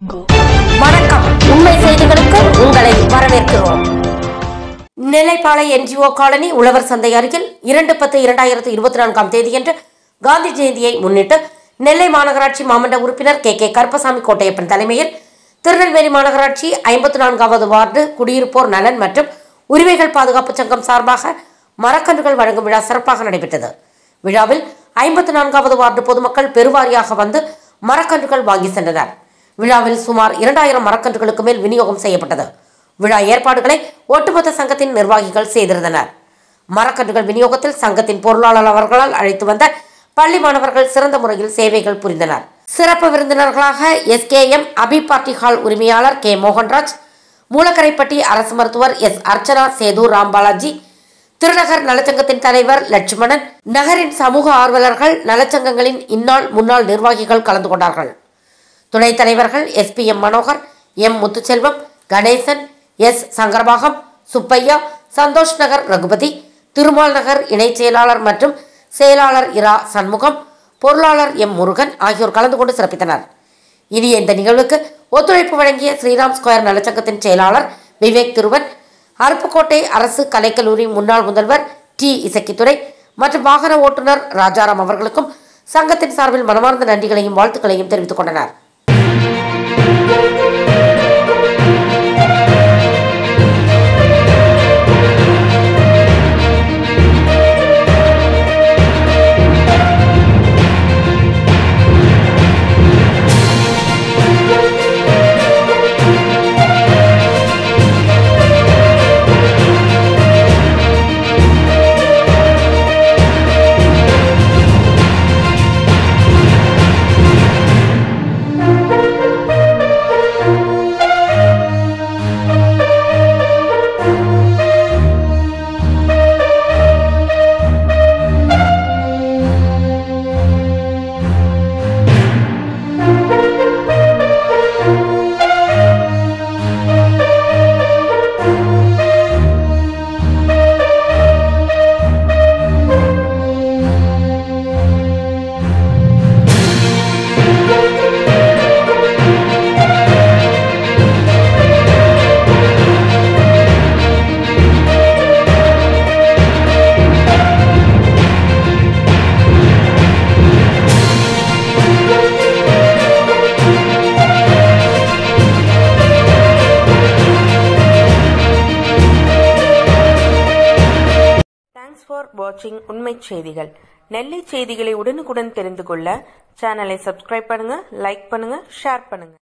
வணக்கம் உண்மை செய்திகளுக்கு உங்களை வரவேற்கிறோம் நெல்லைப்பாளை என்ஜிஓ காலனி உழவர் சந்தை அருகில் இரண்டு பத்து இரண்டாயிரத்து இருபத்தி நான்காம் தேதியன்று காந்தி ஜெயந்தியை முன்னிட்டு நெல்லை மாநகராட்சி மாமன்ற உறுப்பினர் கே கே கருப்பசாமி கோட்டையப்பன் தலைமையில் திருநெல்வேலி மாநகராட்சி ஐம்பத்தி நான்காவது வார்டு குடியிருப்போர் நலன் மற்றும் உரிமைகள் பாதுகாப்பு சங்கம் சார்பாக மரக்கன்றுகள் வழங்கும் விழா சிறப்பாக நடைபெற்றது விழாவில் ஐம்பத்தி நான்காவது வார்டு பொதுமக்கள் பெருவாரியாக வந்து மரக்கன்றுகள் வாங்கி சென்றனர் விழாவில் சுமார் இரண்டாயிரம் மரக்கன்றுகளுக்கு மேல் விநியோகம் செய்யப்பட்டது விழா ஏற்பாடுகளை ஒட்டுமொத்த சங்கத்தின் நிர்வாகிகள் செய்திருந்தனர் மரக்கன்றுகள் விநியோகத்தில் சங்கத்தின் பொருளாளர் அவர்களால் அழைத்து வந்த பள்ளி மாணவர்கள் சிறந்த முறையில் சேவைகள் புரிந்தனர் சிறப்பு விருந்தினர்களாக எஸ்கேஎம் அபி பார்ட்டி ஹால் உரிமையாளர் கே மோகன்ராஜ் மூலக்கரைப்பட்டி அரசு மருத்துவர் எஸ் அர்ச்சனா சேதூர் ராம்பாலாஜி திருநகர் நலச்சங்கத்தின் தலைவர் லட்சுமணன் நகரின் சமூக ஆர்வலர்கள் நலச்சங்கங்களின் இந்நாள் முன்னாள் நிர்வாகிகள் கலந்து கொண்டார்கள் துணைத் தலைவர்கள் S P M Manohar M Muthuselvam Ganesan S Sankarabagam Subbaiah Santhosh Nagar Raghupathi Thirumal Nagar இணைச் செயலாளர் மற்றும் செயலாளர் இரா சண்முகம் பொருளாளர் எம் முருகன் ஆகியோர் கலந்து கொண்டு சிறப்பித்தனர் இனிய இந்த நிகழ்வுக்கு ஒத்துழைப்பு வழங்கிய ஸ்ரீராம் ஸ்கொயர் நலச்சங்கத்தின் செயலாளர் விவேக் திருவன் அருப்புக்கோட்டை அரசு கலைக்கல்லூரி முன்னாள் முதல்வர் டி இசக்கித்துறை மற்றும் வாகன ஓட்டுநர் ராஜாராம் அவர்களுக்கும் சங்கத்தின் சார்பில் மனமார்ந்த நன்றிகளையும் வாழ்த்துக்களையும் தெரிவித்துக் கொண்டனர் தேங்க்ஸ் ஃபார் வாட்சிங் உண்மை செய்திகள் நெல்லை செய்திகளை உடனுக்குடன் தெரிந்து கொள்ள சேனலை சப்ஸ்கிரைப் பண்ணுங்க லைக் பண்ணுங்க ஷேர் பண்ணுங்க